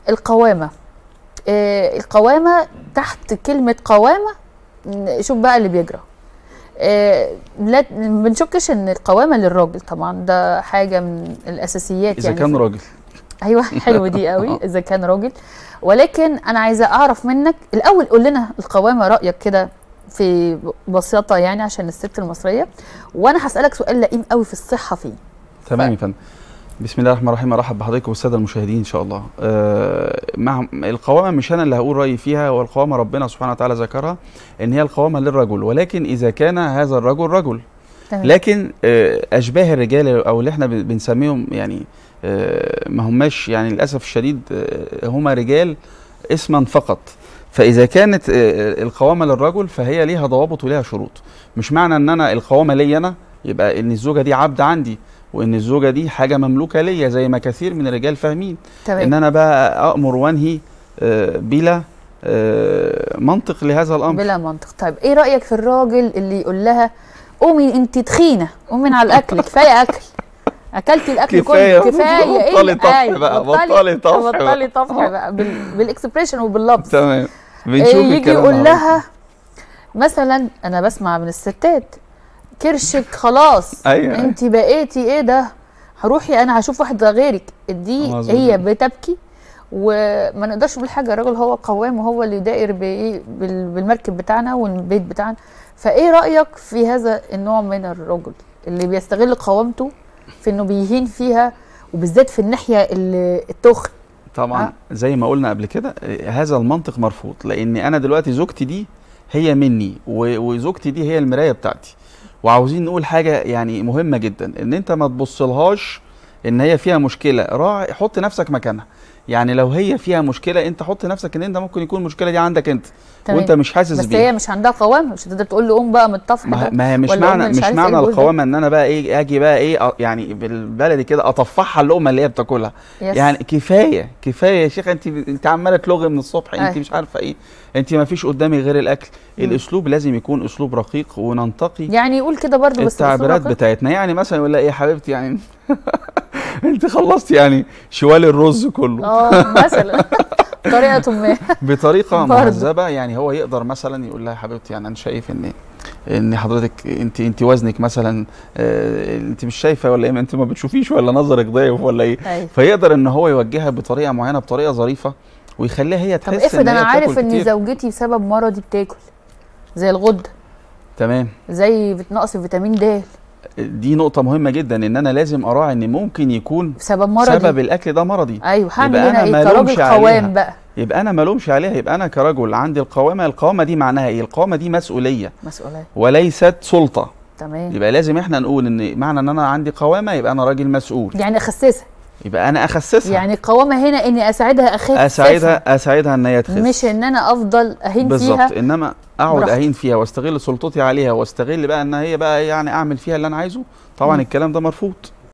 القوامه آه القوامه تحت كلمه قوامه ن- شوف بقى اللي بيجرى آه لا ما بنشكش ان القوامه للراجل طبعا ده حاجه من الاساسيات اذا يعني كان في- راجل ايوه حلوه دي قوي اذا كان راجل ولكن انا عايزه اعرف منك الاول قول لنا القوامه رايك كده في بساطه يعني عشان الست المصريه وانا هسالك سؤال لئيم قوي في الصحه فيه تمام يا فندم بسم الله الرحمن الرحيم ارحب بحضرتك والساده المشاهدين ان شاء الله آه مع القوامه مش انا اللي هقول رايي فيها والقوامه ربنا سبحانه وتعالى ذكرها ان هي القوامه للرجل ولكن اذا كان هذا الرجل رجل تمام لكن آه، اشباه الرجال او اللي احنا بن- بنسميهم يعني آه، ما هماش يعني للاسف الشديد آه، هما رجال اسما فقط فاذا كانت آه، القوامه للرجل فهي ليها ضوابط وليها شروط مش معنى ان انا القوامه ليا انا يبقى ان الزوجه دي عبد عندي وان الزوجه دي حاجه مملوكه ليا زي ما كثير من الرجال فاهمين ان تمام انا بقى امر وانهي آه، بلا آه، منطق لهذا الامر بلا منطق طيب ايه رايك في الراجل اللي يقول لها قومي انت تخينه قومي من على الاكل كفايه اكل اكلتي الاكل كفاية. كله كفايه ايه بطلي طفح أيوة، بقى، بطلي طفح بقى. بطلي طفح بقى بال- بالاكسبريشن وباللفظ تمام إيه بنشوف يجي الكلام يقول ده. لها مثلا انا بسمع من الستات كرشك خلاص أيوة. انت بقيتي ايه ده هروحي انا هشوف واحده غيرك دي مظبوط. هي بتبكي وما نقدرش نقول حاجه الراجل هو قوام وهو اللي داير بايه بال- بالمركب بتاعنا والبيت بتاعنا فايه رايك في هذا النوع من الرجل اللي بيستغل قوامته في انه بيهين فيها وبالذات في الناحيه اللي التخن طبعا آه. زي ما قلنا قبل كده آه، هذا المنطق مرفوض لان انا دلوقتي زوجتي دي هي مني و- وزوجتي دي هي المرايه بتاعتي وعاوزين نقول حاجه يعني مهمه جدا ان انت ما تبصلهاش ان هي فيها مشكله راعي حط نفسك مكانها يعني لو هي فيها مشكله انت حط نفسك ان انت ممكن يكون المشكله دي عندك انت تمام. وانت مش حاسس بس بيها هي مش عندها قوام مش هتقدر تقول له قوم بقى من الطفح ما ده ما هي مش ولا معنى أم مش مش عارف معنى إيه الجزء ده. القوامه ان انا بقى ايه اجي بقى ايه أ- يعني بالبلدي كده اطفحها اللقمه اللي هي بتاكلها يس. يعني كفايه كفايه يا شيخ انت انت عماله تلغي من الصبح انت أي. مش عارفه ايه انت ما فيش قدامي غير الاكل الاسلوب لازم يكون اسلوب رقيق وننتقي يعني يقول كده برضه بس التعبيرات بأسلوب بتاعتنا يعني مثلا يقول لها ايه يا حبيبتي يعني انت خلصت يعني شوال الرز كله اه مثلا بطريقه ما بطريقه برضه. مهذبه يعني هو يقدر مثلا يقول لها يا حبيبتي يعني انا شايف ان ان حضرتك انت انت وزنك مثلا آه، انت مش شايفه ولا ايه ما انت ما بتشوفيش ولا نظرك ضيق ولا ايه ايوه فيقدر ان هو يوجهها بطريقه معينه بطريقه ظريفه ويخليها هي طب تحس افرض ان انا هي عارف بتاكل ان كتير. زوجتي بسبب مرضي بتاكل زي الغده تمام زي فيت- نقص فيتامين د دي نقطه مهمه جدا ان انا لازم اراعي ان ممكن يكون بسبب مرضي سبب الاكل ده مرضي ايوه هعمل يبقى هنا أنا ايه مالومش كراجل عليها. قوام بقى يبقى انا ملومش عليها يبقى انا كرجل عندي القوامه القوامه دي معناها ايه القوامه دي مسؤوليه مسؤوليه وليست سلطه تمام يبقى لازم احنا نقول ان معنى ان انا عندي قوامه يبقى انا راجل مسؤول يعني اخسسها يبقى انا اخسسها يعني القوامه هنا اني اساعدها اخف اساعدها اساعدها ان هي تخس مش ان انا افضل اهين بالظبط فيها انما اقعد براحتي. اهين فيها واستغل سلطتي عليها واستغل بقى ان هي بقى يعني اعمل فيها اللي انا عايزه طبعا مم. الكلام ده مرفوض